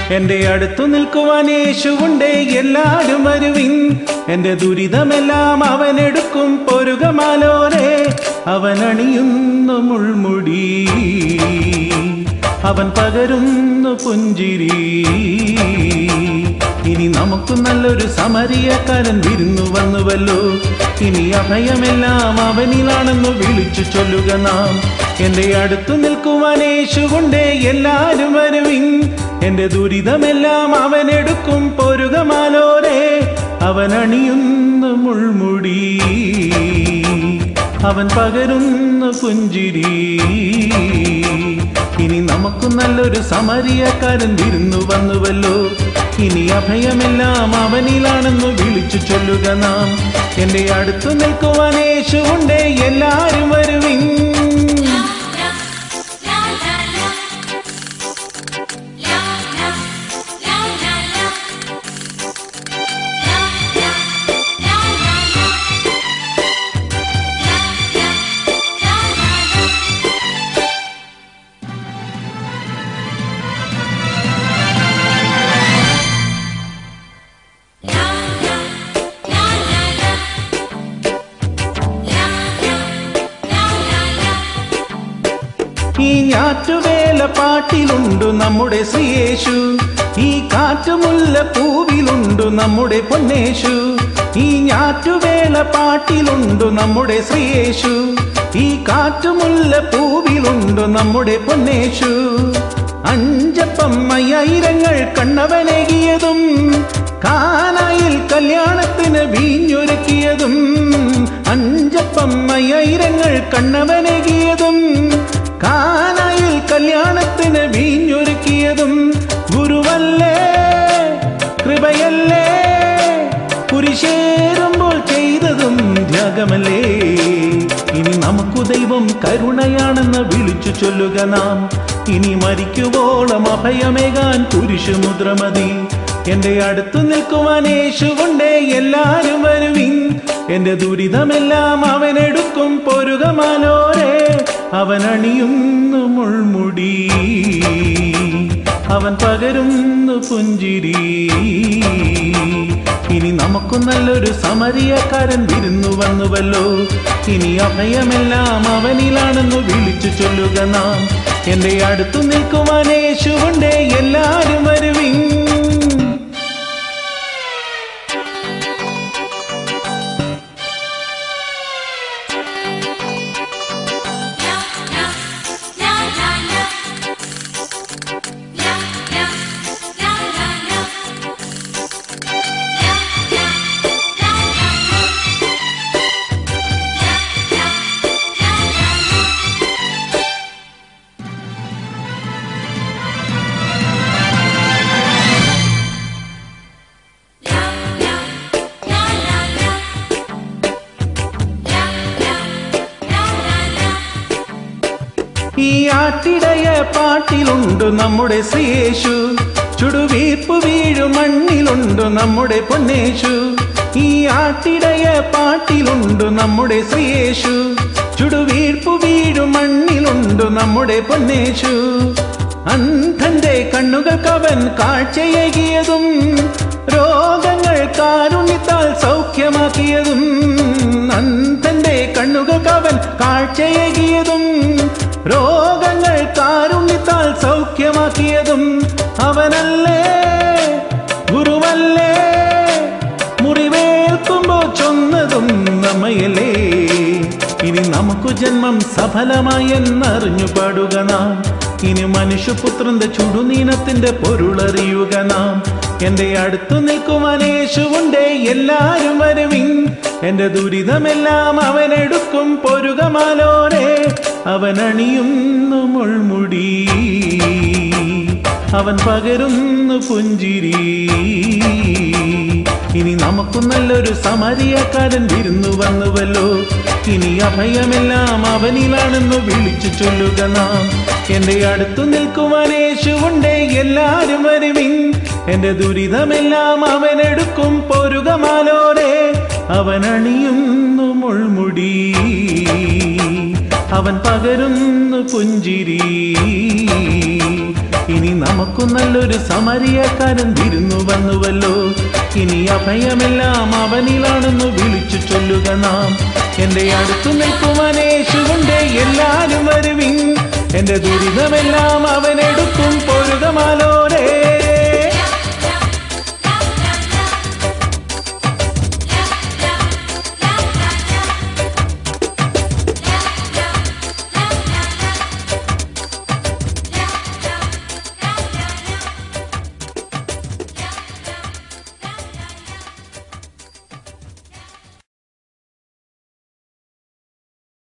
എന്റെ അടുത്തു നിൽക്കുവാൻ യേശുവുണ്ടേ എല്ലാരും വരുവിൻ എന്റെ ദുരിതമെല്ലാം അവനെടുക്കും പൊരുകമാലോരെ അവൻ അണിയുന്നു മുൾമുടി അവൻ പകരുന്നു പുഞ്ചിരി ഇനി നമുക്ക് നല്ലൊരു സമരിയക്കാരൻ വിരുന്നു വന്നുവല്ലോ ഇനി അഭയമെല്ലാം അവനിലാണെന്ന് വിളിച്ചു ചൊല്ലുക നാം എന്റെ അടുത്തു നിൽക്കുവാൻ യേശുകൊണ്ടേ എല്ലാരും വരുവിൻ എന്റെ ദുരിതമെല്ലാം അവനെടുക്കും പൊരുകമാലോരെ അവൻ അണിയുന്നു മുൾമുടി അവൻ പകരുന്നു പുഞ്ചിരി ഇനി നമുക്ക് നല്ലൊരു സമരിയക്കാരൻ വിരുന്നു വന്നുവല്ലോ ഇനി അഭയമെല്ലാം അവനിലാണെന്ന് വിളിച്ചു ചൊല്ലുക നാം എന്റെ അടുത്തു നിൽക്കുവാൻ യേശുണ്ടേ എല്ലാരും വരുവിൻ ഈ ഞാറ്റുവേല പാട്ടിലുണ്ടു നമ്മുടെ ശ്രീയേശു ഈ കാറ്റുമുല്ല പൂവിലുണ്ടു നമ്മുടെ പൊന്നേശു ഈ ഞാറ്റുവേല പാട്ടിലുണ്ടു നമ്മുടെ ശ്രീയേശു ഈ കാറ്റുമുല്ല പൂവിലുണ്ടു നമ്മുടെ പൊന്നേശു അഞ്ചപ്പം അയ്യായിരങ്ങൾ കണ്ണവനേകിയതും കാനായിൽ കല്യാണത്തിന് വീഞ്ഞൊരുക്കിയതും അഞ്ചപ്പം അയ്യായിരങ്ങൾ കണ്ണവനേകിയതും കാനായിൽ കല്യാണത്തിന് വീഞ്ഞൊരുക്കിയതും ഗുരുവല്ലേ കൃപയല്ലേ കുരിശേറുമ്പോൾ ചെയ്തതും ത്യാഗമല്ലേ ഇനി നമുക്കു ദൈവം കരുണയാണെന്ന് വിളിച്ചു ചൊല്ലുക നാം ഇനി മരിക്കുവോളം അഭയമേകാൻ കുരിശു മുദ്രമതി എന്റെ അടുത്തു നിൽക്കുവാൻ യേശുകൊണ്ടേ എല്ലാരും വരുവിൻ എന്റെ ദുരിതമെല്ലാം അവനെടുക്കും പൊരുകമാലോരെ അവൻ അണിയുന്നു മുൾമുടി അവൻ പകരുന്നു പുഞ്ചിരി ഇനി നമുക്ക് നല്ലൊരു സമരിയക്കാരൻ വിരുന്നു വന്നുവല്ലോ ഇനി അഭയമെല്ലാം അവനിലാണെന്ന് വിളിച്ചു ചൊല്ലുക നാം എന്റെ അടുത്തു നിൽക്കുവാൻ യേശുകൊണ്ടേ എല്ലാരും വരുവിൻ ഈ ആട്ടിടയ പാട്ടിലുണ്ട് നമ്മുടെ ശ്രീയേശു ചുടുവീർപ്പ് വീഴു മണ്ണിലുണ്ട് നമ്മുടെ പൊന്നേശു ഈ ആട്ടിടയ പാട്ടിലുണ്ട് നമ്മുടെ ശ്രീയേശു ചുടുവീർപ്പ് വീഴു മണ്ണിലുണ്ട് നമ്മുടെ പൊന്നേശു അന്ധന്റെ കണ്ണുകൾക്കവൻ കാഴ്ചയേകിയതും രോഗങ്ങൾ കാരുണ്യത്താൽ സൗഖ്യമാക്കിയതും അന്ധന്റെ കണ്ണുകൾക്കവൻ കാഴ്ചയേകിയതും രോഗങ്ങൾ കാരുണ്യത്താൽ സൗഖ്യമാക്കിയതും അവനല്ലേ ഗുരുവല്ലേ മുറിവേൽക്കുമ്പോ ചൊന്നതും നമ്മയല്ലേ ഇനി നമുക്ക് ജന്മം സഫലമായെന്നറിഞ്ഞു പാടുക നാം ഇനി മനുഷ്യപുത്രന്റെ ചുടുനീനത്തിന്റെ പൊരുളറിയുക നാം എന്റെ അടുത്തു നിൽക്കുവാൻ യേശുവുണ്ടേ എല്ലാരും വരുവിൻ എന്റെ ദുരിതമെല്ലാം അവനെടുക്കും പൊരുകമാലോരെ അവൻ അണിയുന്നു മുൾമുടി അവൻ പകരുന്നു പുഞ്ചിരി ഇനി നമുക്ക് നല്ലൊരു സമരിയക്കാരൻ വിരുന്നു വന്നുവല്ലോ ഇനി അഭയമെല്ലാം അവനിലാണെന്ന് വിളിച്ചു ചൊല്ലുക നാം എന്റെ അടുത്തു നിൽക്കുവാൻ യേശുവുണ്ടേ എല്ലാരും വരുവിൻ എന്റെ ദുരിതമെല്ലാം അവനെടുക്കും പൊരുകമാലോരെ അവൻ അണിയുന്നു മുൾമുടി അവൻ പകരുന്നു പുഞ്ചിരി ഇനി നമുക്ക് നമുക്ക് നല്ലൊരു സമരിയക്കാരൻ വിരുന്നു വന്നുവല്ലോ ഇനി അഭയമെല്ലാം അവനിലാണെന്ന് വിളിച്ചു ചൊല്ലുക നാം എന്റെ അടുത്തു നിൽക്കുവാൻ യേശുകൊണ്ട് എല്ലാരും വരുവിൻ എന്റെ ദുരിതമെല്ലാം അവനെടുക്കും പൊരുതമാലോ